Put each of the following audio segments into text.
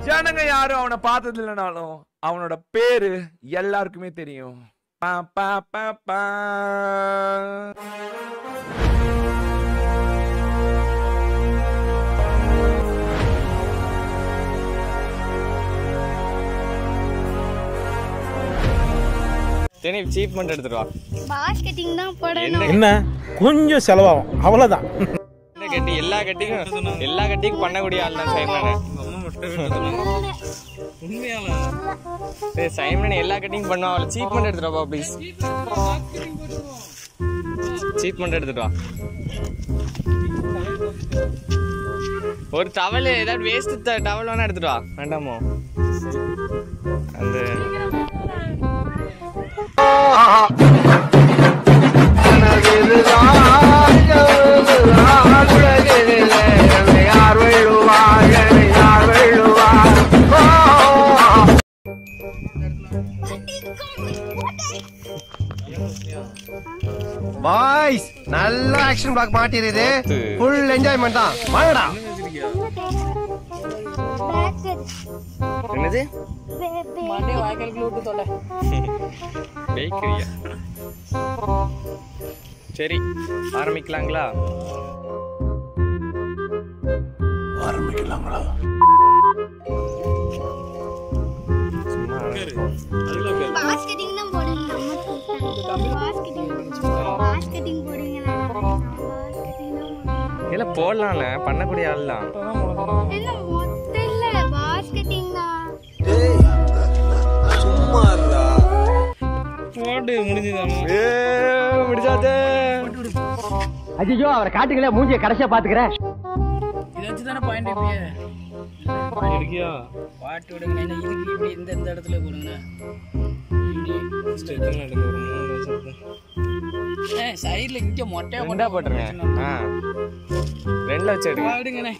ஜனங்க யாரும் அவனை பார்த்தது இல்லைனாலும் அவனோட பேரு எல்லாருக்குமே தெரியும் பா, பா, பா, பா. சரி சீப்மெண்ட் எடுத்துட்டு வா பாஸ்கெட்டிங் தான் போடணும் என்ன கொஞ்சம் செலவாகும் அவ்வளோதான் என்ன கட்டி எல்லா கட்டிக்கும் எல்லா கட்டிக்கும் பண்ணக்கூடிய ஆள் தான் சைமன் சரி சைமன் எல்லா கட்டிங் பண்ணுவா அவளை சீப்மெண்ட் எடுத்துட்டு வா ப்ளீஸ் சீப்மெண்ட் எடுத்துட்டு வா ஒரு டவல் ஏதாவது வேஸ்ட் டவல் வேணா எடுத்துட்டு வா வேண்டாமோ அந்த பாய்ஸ் நல்ல ஆக்ஷன் பிளாக் மாட்டிருது ஃபுல் என்ஜாய்மெண்ட் தான் வாங்கடா என்னது பேபி பேக்கரியா சரி ஆரம்பிக்கலாங்களா சும்மா பாஸ்கெட்டிங் தான் போடணும் பாஸ்கெட்டிங் பாஸ்கெட்டிங் போடுங்க பாஸ்கெட்டிங் தான் போடணும் இல்ல போடலாம்ல பண்ணக்கூடிய ஆள் தான் என்ன மொத்தம் இல்ல பாஸ்கெட்டிங் தான் போட்டு முடிஞ்சது முடிச்சாதே ஐயோ அவரை காட்டுங்களே மூஞ்சிய கடைசியா பாத்துக்கிறேன் இதை வச்சு தானே பாயிண்ட் இப்பயே இருக்கியா பாட்டு விடுங்க என்ன இதுக்கு இப்படி இந்த இந்த இடத்துல கொடுங்க ஏ சைடுல இங்க மொட்டையா ரெண்டா போட்டுருங்க ஆ ரெண்டுல வச்சு எடுங்க பாடுங்கண்ணே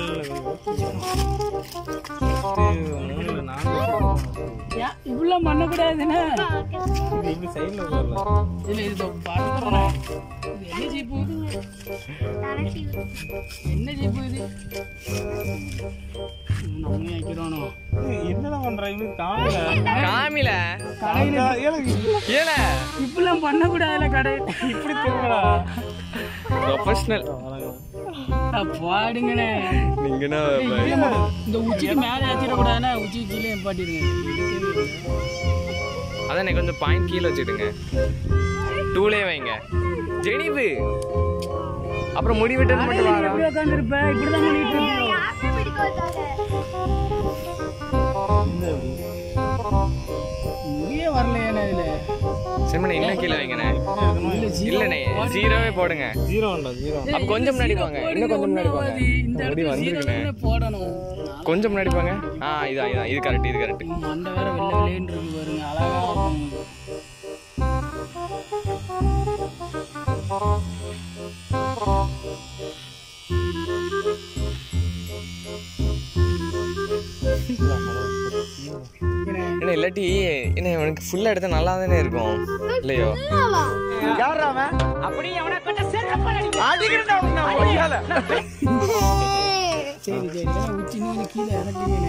ஏன் இப்படிலாம் பண்ணக்கூடாதுண்ணே இல்ல இது பாட்டு தரேன். இது என்ன ஜீப்பு என்ன ஜீப்பு இது நம்ம வைக்கிறோனோ காமில ஏல இப்படிலாம் பண்ணக்கூடாதுல கடை இப்படி ப்ரொஃபஷனல் பாடுங்கண்ணே நீங்க இந்த உச்சிக்கு மேலே ஏற்றிடக்கூடாதுண்ணே உச்சி கீழே பாட்டிடுங்க அதான் கொஞ்சம் பாயிண்ட் கீழே வச்சுடுங்க டூலே வைங்க ஜெனிவு அப்புறம் முடி விட்டது மட்டும் வாங்க எப்படி உட்காந்துருப்பேன் இப்படிதான் பண்ணிட்டு இருப்பேன் யாருமே பிடிக்க வந்தாங்க முடியே வரலையாண்ணே இதுல செம்மண்ணே இன்னும் கீழே வைங்கண்ணே இல்லண்ணே ஜீரோவே போடுங்க ஜீரோ ஜீரோ அப்ப கொஞ்சம் முன்னாடி போங்க இன்னும் கொஞ்சம் முன்னாடி போங்க இந்த முடி இடத்துல வந்துருக்குண்ணே ஜீரோ போடணும் கொஞ்சம் முன்னாடி போங்க ஆ இதான் இதான் இது கரெக்ட் இது கரெக்ட் மண்டை வேற வெள்ளை வெள்ளைன்னு இருக்கு பாருங்க அழகா இருக்கும் என்ன இல்லாட்டி என்ன உனக்கு ஃபுல்லா எடுத்தா நல்லா தானே இருக்கும் இல்லையோ சரி சரி ஏன்னா உச்சி நீங்க கீழே இறக்குங்கண்ணே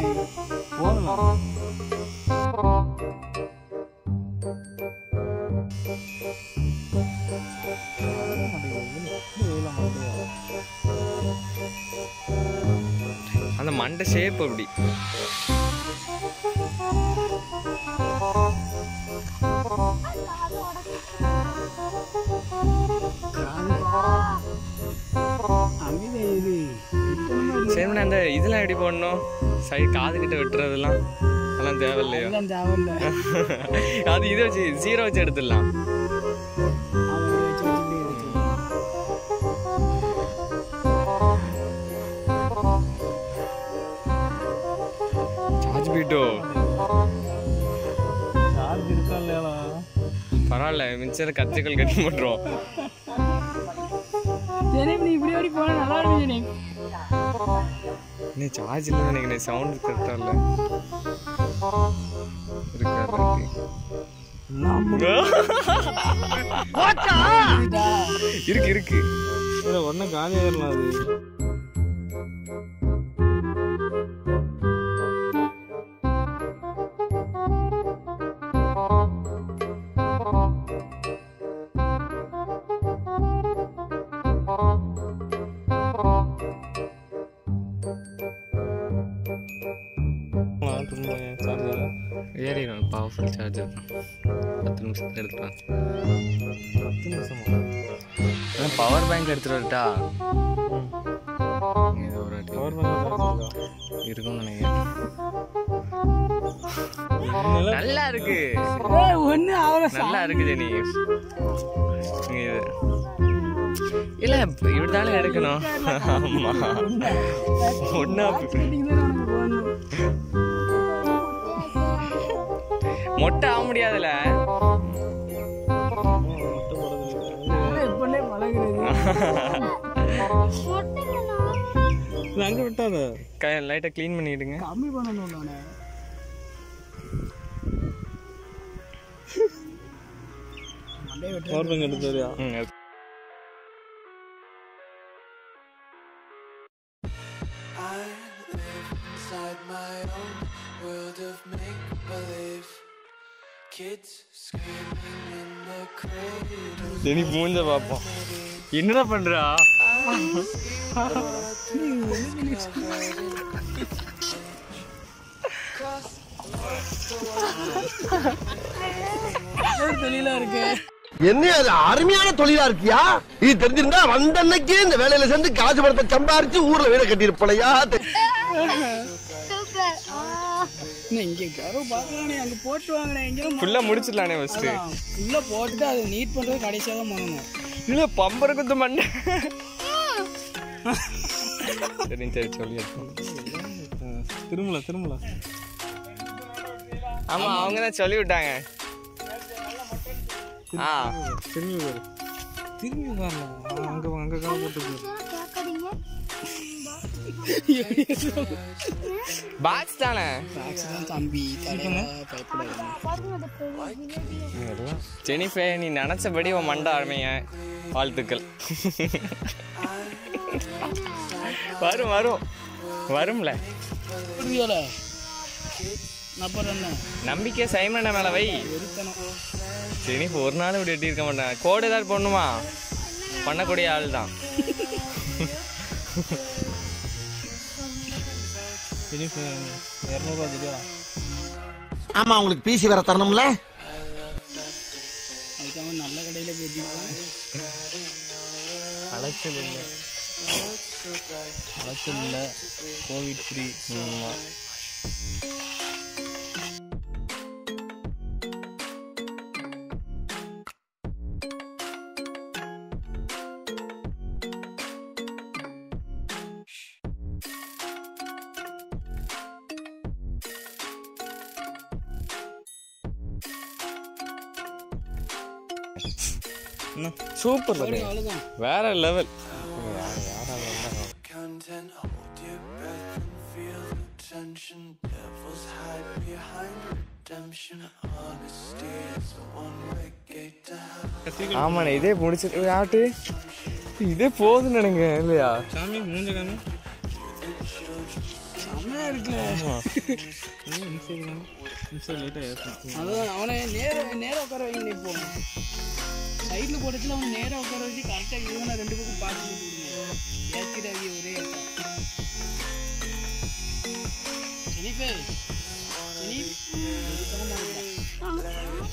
அந்த மண்டை ஷேப் அப்படி அமைதி இது சரி அந்த இதெல்லாம் எப்படி போடணும் சைடு காது கிட்ட வெட்டுறதெல்லாம் அதெல்லாம் தேவையில்லையோ எல்லாம் தேவையில்ல அது இதை வச்சு ஜீரோ வச்சு எடுத்துடலாம் அவன் வச்சு வச்சு வச்சு சார்ஜ் போயிட்டோ பரவாயில்ல மிச்சம் கத்திரிக்கல் கட்டி பண்ணுறோம் சரி நீ இப்படி ஓடி போனா நல்லா இருக்கும் நீ நீ சார்ஜ் இல்லை நினைக்கிறேன் சவுண்ட் கரெக்டாக இல்லை இருக்காது இருக்கு இருக்கு ஒன்றும் காலியாயிரலாம் அது சார்ஜர் ஏறிடும் பவர்ஃபுல் சார்ஜர் பத்து நிமிஷத்துல எடுத்துருவேன் பத்து நிமிஷமா பவர் பேங்க் எடுத்துட்டு வரட்டா இது ஒரு வாட்டி பவர் பேங்க் இருக்கும்னு நினைக்கிறேன் நல்லா இருக்கு ஒண்ணு அவளை நல்லா இருக்கு ஜெனி இங்க இது இல்ல இப்படிதானே எடுக்கணும் ஆமா ஒன்னா மொட்டை ஆக முடியாதுல இப்பலே பழகுறது அங்கே விட்டாத கை லைட்டா க்ளீன் பண்ணிடுங்க கம்மி பண்ணணும் நானே பவர் பேங்க் எடுத்து வரியா ம், அது- inside my own world of make believe. Kids screaming in the cradle. Jeni மூஞ்ச பாப்போம் என்னடா பண்றா தெளிவா இருக்கு என்ன அது அருமையான தொழிலா இருக்கியா இது தெரிஞ்சிருந்தா வந்த அன்னைக்கே இந்த வேலையில சேர்ந்து காசு பணத்தை சம்பாரிச்சு ஊர்ல வீட கட்டியிருப்பலையா சூப்பர் இன்னும் இங்க கரு பாக்கலானே அங்க போட்டு வாங்கினேன் எங்க ஃபுல்லா முடிச்சிடலானே ஃபர்ஸ்ட் உள்ள போட்டுட்டு அதை நீட் பண்றது கடைசியா தான் பண்ணணும் இல்ல பம்பர குத்து மண்ண சரி சரி சொல்லி திரும்பல திரும்பல ஆமா அவங்க தான் சொல்லி விட்டாங்க ஆ திரும்பி பாரு திரும்பி வரலாம் அங்கே அங்கே கால் போட்டு கேக்குறீங்க பாக்ஸ் தானே ஆக்சிடென்ட் தம்பி தலைவா பயப்படாது ஜெனிஃபே நீ நினைச்சபடி உன் மண்ட ஆரம்பிங்க வாழ்த்துக்கள் வரும் வரும் வரும்ல புரியுதுல அப்புறம் என்ன நம்பிக்கை சைமன மேல வை வெறுத்தனம் ஜெனிஃப் ஒரு நாள் இப்படி எட்டி இருக்க மாட்டேன் கோடு ஏதாவது பண்ணுமா பண்ணக்கூடிய ஆள் தான் இரநூறுவா தெரியா ஆமா உங்களுக்கு பிசி வேற தரணும்ல அதுக்காக நல்ல கடையில போயிருக்கோம் அலைச்சல் இல்லை அலைச்சல் இல்லை கோவிட் ஃப்ரீ சூப்பர் அவ்வளவுதான் வேற level Content, hold your breath and feel the tension. Devils hide behind redemption. Honesty is a one-way gate to hell. ஆமாண்ணே இதே முடிச்சு ஆட்டு இதே போதும் நினைங்க இல்லையா சாமி மூஞ்ச காமி செம்மையா இருக்குல்ல இன்ஸ்டா லைட்டாக ஏற்றணும் அதான் அவனை நேர நேரா உட்கார வைங்க இப்போ சைடில் போட்டதுல அவனை நேரா உட்கார வச்சு கரெக்டாக இவனை ரெண்டு பக்கம் பார்த்து விடுங்க ஏற்றிடாங்க ஒரே ஏத்தா. ஜெனிஃபே ஜெனி வெறித்தனமா இருக்கா?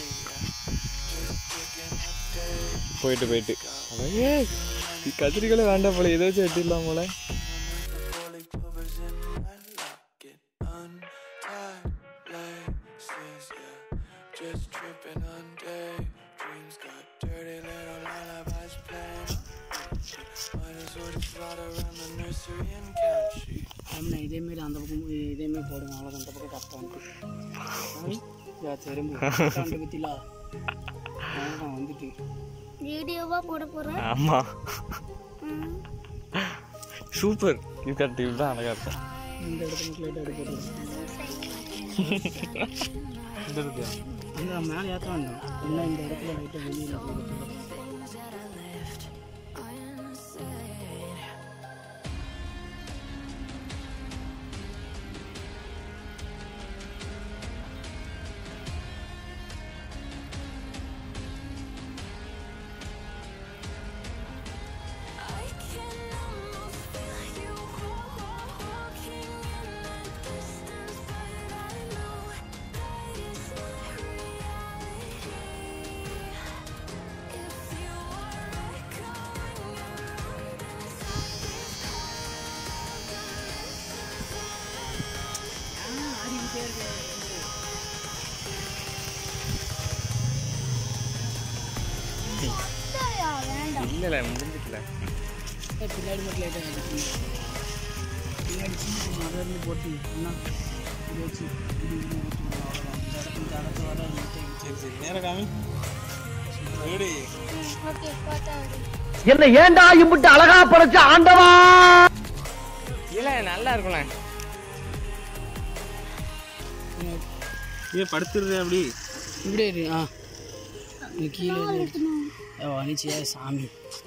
போயிட்டு போயிட்டு ஐயே, ഈ கத்திரிக்கோலை வேண்டாம் போல ஏதோ வச்சு வெட்டிடலாம் போல Fully covers in my locket. Untied laces, yeah. Just tripping on day. Dreams got dirty little lullabies playing. Might as well just ride around the nursery and count sheep. ஆமாண்ணா இதேமாரி அந்த பக்கம் இதேமாரி போடுங்க அவ்வளோ அந்த பக்கம் கரெக்டாக யா திரும்ப கரெக்டாக பற்றிலா அவ்வளோதான் வந்துட்டு வீடியோவா போட போறேன் ஆமா சூப்பர் இது கரெக்ட் இதுதான் அழகா இருக்கும் இந்த இடத்துல மட்டும் லைட்டாக எடுத்து இந்த இருக்கியா அந்த மேலே ஏற்ற வேண்டாம் இல்லை இந்த இடத்துல லைட்டாக வெளியில் போடுறது I can almost feel you walking in the இல்ல இல்ல முடிஞ்சிட்டல ஏய், பின்னாடி மட்டும் லைட்டாக கட்டி பின்னாடி சீட்டு மரம் போட்டு என்ன இது வச்சு இது இது ஊற்றணும் அவ்வளோதான் இந்த இடத்துல இந்த இடத்துல வர லைட்டாக சரி சரி நேரம் காமி ரெடி ஓகே பார்த்தா என்ன ஏன்டா இம்புட்டு அழகா படைச்ச ஆண்டவா இல்ல நல்லா இருக்கும்ல ஏ படுத்துருது அப்படி இப்படியே இரு ஆ நீ கீழே இரு. ஏ வலிச்சியா சாமி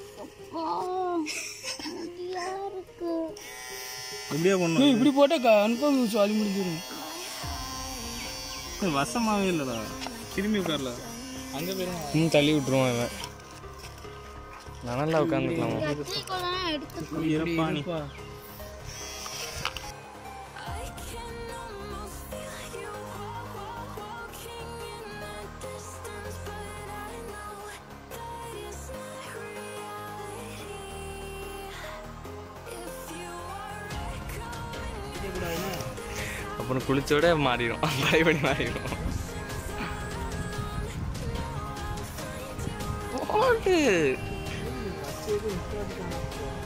இருக்கு எப்படியா பண்ணும் ஏய், இப்படி போட்டால் கன்ஃபார்ம் சொல்லி முடிஞ்சிடும் ஏய், வசமாவே இல்லடா திரும்பி உட்கார்ல அங்க போயிருங்க இன்னும் தள்ளி விட்டுருவான் இவன் நான் நல்லா உட்காந்துக்கலாமா கத்திரிக்கோலாம் எடுத்து இருப்பா நீ அப்புறம் குளிச்சோட மாறிடும் பழையபடி மாறிடும் போடு